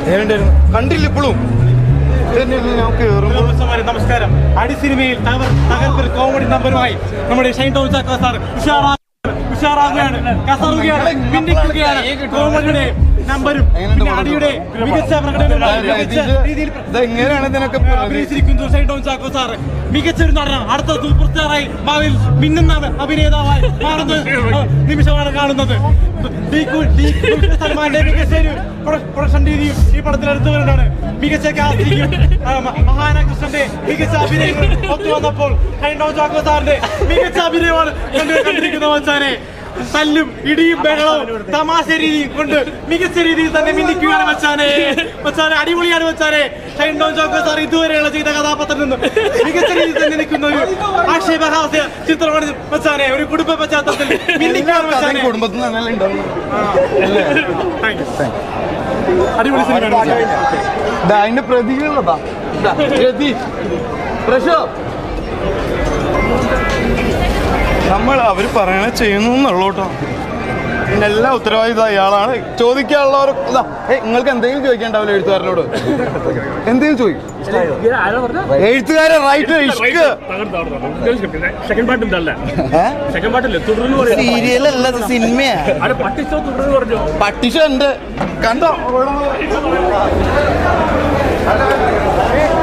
എങ്ങനെയുണ്ടായിരുന്നു കണ്ടില്ല ഇപ്പോഴും ഞാൻ കേറുമ്പോ നമസ്കാരം നമസ്കാരം അടി സിനിമയിൽ തകർ തകർപ്പൻ കോമഡി നമ്പറുമായി നമ്മുടെ ഷൈൻ ടോം ചാക്കോ സാർ ഉഷാറാ ഉഷാറാകുകയാണ് കസറുകയാണ് പിന്നിക്കുകയാണ് കോമഡിയുടെ നമ്പരും പിന്നെ അടിയുടെ മികച്ച പ്രകടനവും മികച്ച രീതിയിൽ ഇതെങ്ങനെയാണ് ഇതിനൊക്കെ അഭിനയിച്ചിരിക്കുന്നു ഷൈൻ ടോം ചാക്കോ സാർ മികച്ച ഒരു നടനാണ് അടുത്ത സൂപ്പർ സ്റ്റാറായി ഭാവിയിൽ മിന്നുന്ന അഭിനേതാവായി മാറുന്ന നിമിഷമാണ് കാണുന്നത് ഡി- ഡി- ദുൽഖർ സൽമാന്റെ മികച്ച ഒരു പ്രൊ- പ്രൊഡക്ഷൻ രീതിയും ഈ പടത്തിൽ എടുത്തു വരുന്നതാണ് മികച്ച കാസ്റ്റിംഗും മഹാന കൃഷ്ണന്റെ മികച്ച അഭിനയങ്ങൾ ഒത്തു വന്നപ്പോൾ ഹൈൻഡോ ചാക്കോ സാറിന്റെ മികച്ച അഭിനയമാണ് കണ്ടു കണ്ടിരിക്കുന്ന മച്ചാനെ തല്ലും ഇടിയും ബഹളവും തമാശ രീതിയും കൊണ്ട് മികച്ച രീതിയിൽ തന്നെ മിന്നിക്കുകയാണ് മച്ചാനെ മച്ചാനെ അടിപൊളിയാണ് മച്ചാനെ ഷൈൻഡോ ചാക്കോ സാർ ഇതുവരെയുള്ള ചെയ്ത കഥാപാത്രത്തിൽ നിന്നും മികച്ച രീതിയിൽ തന്നെ നിൽക്കുന്ന ഒരു ആക്ഷേപഹാസ്യ ചിത്രമാണ് മച്ചാനെ ഒരു കുടുംബ പശ്ചാത്തലത്തിൽ മിന്നിക്കുകയാണ് മച്ചാനെ കുടുംബത്തിൽ നല്ല ഉണ്ടാവും Thank you. അടിപൊളി സിനിമയാണ് ദാ, അതിന്റെ പ്രതികളുള്ളതാ ദാ, രതി പ്രശോ നമ്മൾ അവര് പറയണ ചെയ്യുന്നു എന്നുള്ളൂ കേട്ടോ ഇതിന്റെ എല്ലാ ഉത്തരവാദിത്വം അയാളാണ് ചോദിക്കാനുള്ളവർ ഇതാ ഏയ് നിങ്ങൾക്ക് എന്തെങ്കിലും ചോദിക്കാണ്ടാവില്ല എഴുത്തുകാരനോട് എന്തെങ്കിലും ചോദിക്കും എഴുത്തുകാരെ റൈറ്റ് ഇഷ്ക് സെക്കൻഡ് പാട്ടും തല്ല സെക്കൻഡ് പാട്ടില്ലേ തുടർന്ന് പറയാം സീരിയലല്ല സിനിമയാ അവിടെ പട്ടിച്ചോ തുടർന്ന് പറഞ്ഞു പട്ടിഷ ഉണ്ട് കണ്ടോ